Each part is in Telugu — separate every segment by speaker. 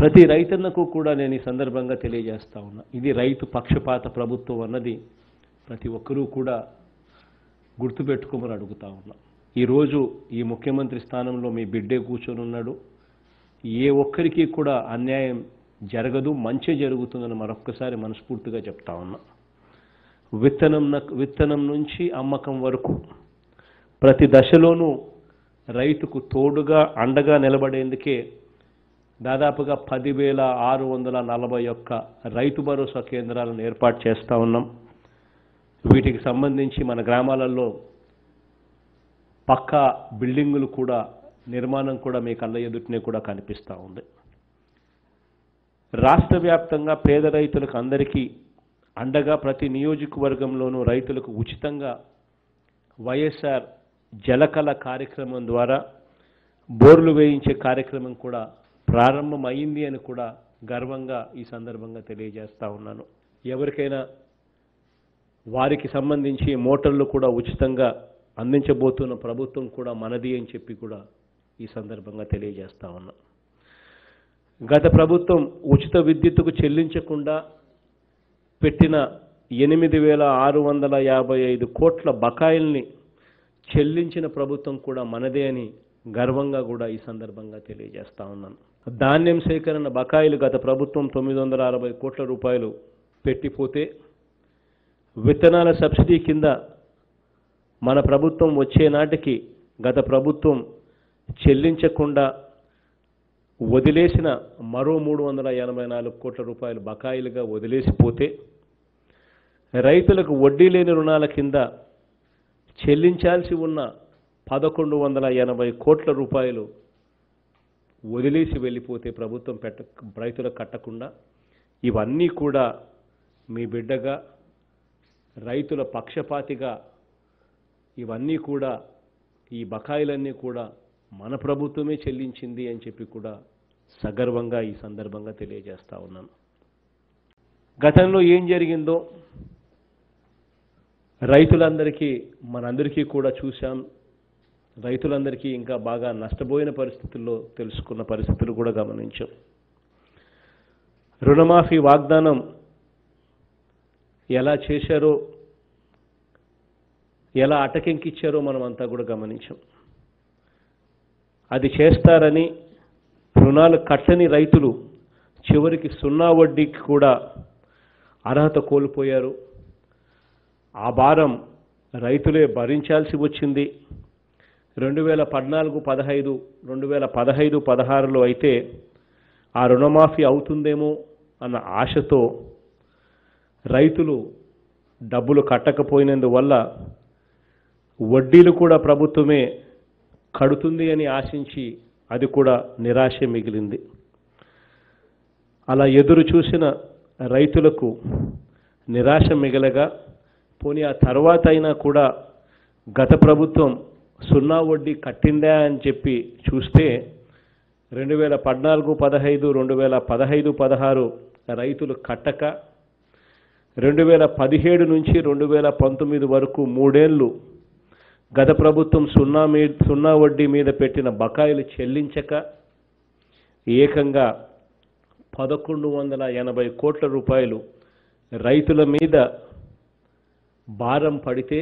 Speaker 1: ప్రతి రైతన్నకు కూడా నేను ఈ సందర్భంగా తెలియజేస్తా ఉన్నా ఇది రైతు పక్షపాత ప్రభుత్వం అన్నది ప్రతి ఒక్కరూ కూడా గుర్తుపెట్టుకోమని అడుగుతా ఉన్నా ఈరోజు ఈ ముఖ్యమంత్రి స్థానంలో మీ బిడ్డే కూర్చొని ఉన్నాడు ఏ ఒక్కరికి కూడా అన్యాయం జరగదు మంచి జరుగుతుందని మరొక్కసారి మనస్ఫూర్తిగా చెప్తా ఉన్నా విత్తనం నక్- విత్తనం నుంచి అమ్మకం వరకు ప్రతి దశలోనూ రైతుకు తోడుగా అండగా నిలబడేందుకే దాదాపుగా పదివేల ఆరు వందల నలభై ఒక్క రైతు భరోసా కేంద్రాలను ఏర్పాటు చేస్తూ ఉన్నాం వీటికి సంబంధించి మన గ్రామాలలో పక్కా బిల్డింగులు కూడా నిర్మాణం కూడా మీ కళ్ళ ఎదుటినే కూడా కనిపిస్తూ ఉంది రాష్ట్ర వ్యాప్తంగా పేద రైతులకు అందరికీ అండగా ప్రతి నియోజకవర్గంలోనూ రైతులకు ఉచితంగా వైఎస్ఆర్ జలకళ కార్యక్రమం ద్వారా బోర్లు వేయించే కార్యక్రమం కూడా ప్రారంభమైంది అని కూడా గర్వంగా ఈ సందర్భంగా తెలియజేస్తా ఉన్నాను ఎవరికైనా వారికి సంబంధించి మోటార్లు కూడా ఉచితంగా అందించబోతున్న ప్రభుత్వం కూడా మనది అని చెప్పి కూడా ఈ సందర్భంగా తెలియజేస్తా ఉన్నా గత ప్రభుత్వం ఉచిత విద్యుత్తుకు చెల్లించకుండా పెట్టిన ఎనిమిది వేల ఆరు వందల యాభై ఐదు కోట్ల బకాయిల్ని చెల్లించిన ప్రభుత్వం కూడా మనదే అని గర్వంగా కూడా ఈ సందర్భంగా తెలియజేస్తా ఉన్నాను ధాన్యం సేకరణ బకాయిలు గత ప్రభుత్వం తొమ్మిది వందల అరవై కోట్ల రూపాయలు పెట్టిపోతే విత్తనాల సబ్సిడీ కింద మన ప్రభుత్వం వచ్చే నాటికి గత ప్రభుత్వం చెల్లించకుండా వదిలేసిన మరో మూడు వందల ఎనభై నాలుగు కోట్ల రూపాయలు బకాయిలుగా వదిలేసిపోతే రైతులకు వడ్డీ లేని రుణాల కింద చెల్లించాల్సి ఉన్న పదకొండు వందల ఎనభై కోట్ల రూపాయలు వదిలేసి వెళ్ళిపోతే ప్రభుత్వం పెట్ట రైతులకు కట్టకుండా ఇవన్నీ కూడా మీ బిడ్డగా రైతుల పక్షపాతిగా ఇవన్నీ కూడా ఈ బకాయిలన్నీ కూడా మన ప్రభుత్వమే చెల్లించింది అని చెప్పి కూడా సగర్వంగా ఈ సందర్భంగా తెలియజేస్తా ఉన్నాను గతంలో ఏం జరిగిందో రైతులందరికీ మనందరికీ కూడా చూశాం రైతులందరికీ ఇంకా బాగా నష్టపోయిన పరిస్థితుల్లో తెలుసుకున్న పరిస్థితులు కూడా గమనించాం రుణమాఫీ వాగ్దానం ఎలా చేశారో ఎలా అటకెంకిచ్చారో మనం అంతా కూడా గమనించాం అది చేస్తారని రుణాలు కట్టని రైతులు చివరికి సున్నా వడ్డీకి కూడా అర్హత కోల్పోయారు ఆ భారం రైతులే భరించాల్సి వచ్చింది రెండు వేల పద్నాలుగు పదహైదు రెండు వేల పదహైదు పదహారులో అయితే ఆ రుణమాఫీ అవుతుందేమో అన్న ఆశతో రైతులు డబ్బులు కట్టకపోయినందువల్ల వడ్డీలు కూడా ప్రభుత్వమే కడుతుంది అని ఆశించి అది కూడా నిరాశ మిగిలింది అలా ఎదురు చూసిన రైతులకు నిరాశ మిగలగా పోనీ ఆ తర్వాత అయినా కూడా గత ప్రభుత్వం సున్నా వడ్డీ కట్టిందా అని చెప్పి చూస్తే రెండు వేల పద్నాలుగు పదహైదు రెండు వేల పదహైదు పదహారు రైతులు కట్టక రెండు వేల పదిహేడు నుంచి రెండు వేల పంతొమ్మిది వరకు మూడేళ్ళు గత ప్రభుత్వం సున్నా మీ సున్నా వడ్డీ మీద పెట్టిన బకాయిలు చెల్లించక ఏకంగా పదకొండు వందల ఎనభై కోట్ల రూపాయలు రైతుల మీద భారం పడితే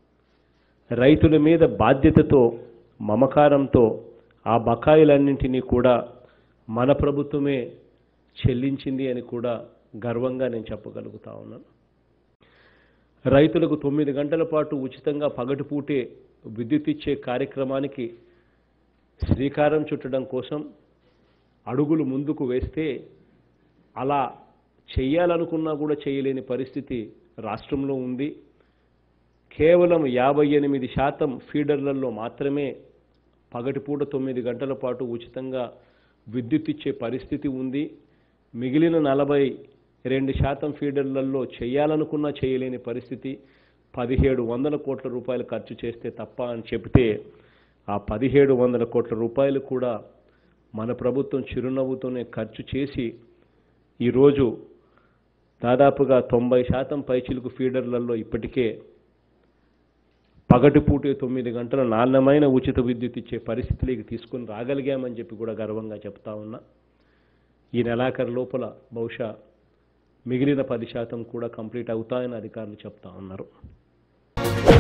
Speaker 1: రైతుల మీద బాధ్యతతో మమకారంతో ఆ బకాయిలన్నింటినీ కూడా మన ప్రభుత్వమే చెల్లించింది అని కూడా గర్వంగా నేను చెప్పగలుగుతా ఉన్నాను రైతులకు తొమ్మిది గంటల పాటు ఉచితంగా పగటిపూటే విద్యుత్ ఇచ్చే కార్యక్రమానికి శ్రీకారం చుట్టడం కోసం అడుగులు ముందుకు వేస్తే అలా చేయాలనుకున్నా కూడా చేయలేని పరిస్థితి రాష్ట్రంలో ఉంది కేవలం యాభై ఎనిమిది శాతం ఫీడర్లలో మాత్రమే పగటిపూట తొమ్మిది గంటల పాటు ఉచితంగా విద్యుత్ ఇచ్చే పరిస్థితి ఉంది మిగిలిన నలభై రెండు శాతం ఫీడర్లలో చేయాలనుకున్నా చేయలేని పరిస్థితి పదిహేడు వందల కోట్ల రూపాయలు ఖర్చు చేస్తే తప్ప అని చెబితే ఆ పదిహేడు వందల కోట్ల రూపాయలు కూడా మన ప్రభుత్వం చిరునవ్వుతోనే ఖర్చు చేసి ఈరోజు దాదాపుగా తొంభై శాతం పైచిలుకు ఫీడర్లలో ఇప్పటికే పగటిపూటే తొమ్మిది గంటల నాణ్యమైన ఉచిత విద్యుత్ ఇచ్చే పరిస్థితిలోకి తీసుకొని రాగలిగామని చెప్పి కూడా గర్వంగా చెప్తా ఉన్నా ఈ నెలాఖరు లోపల బహుశా మిగిలిన పది శాతం కూడా కంప్లీట్ అవుతాయని అధికారులు చెప్తా ఉన్నారు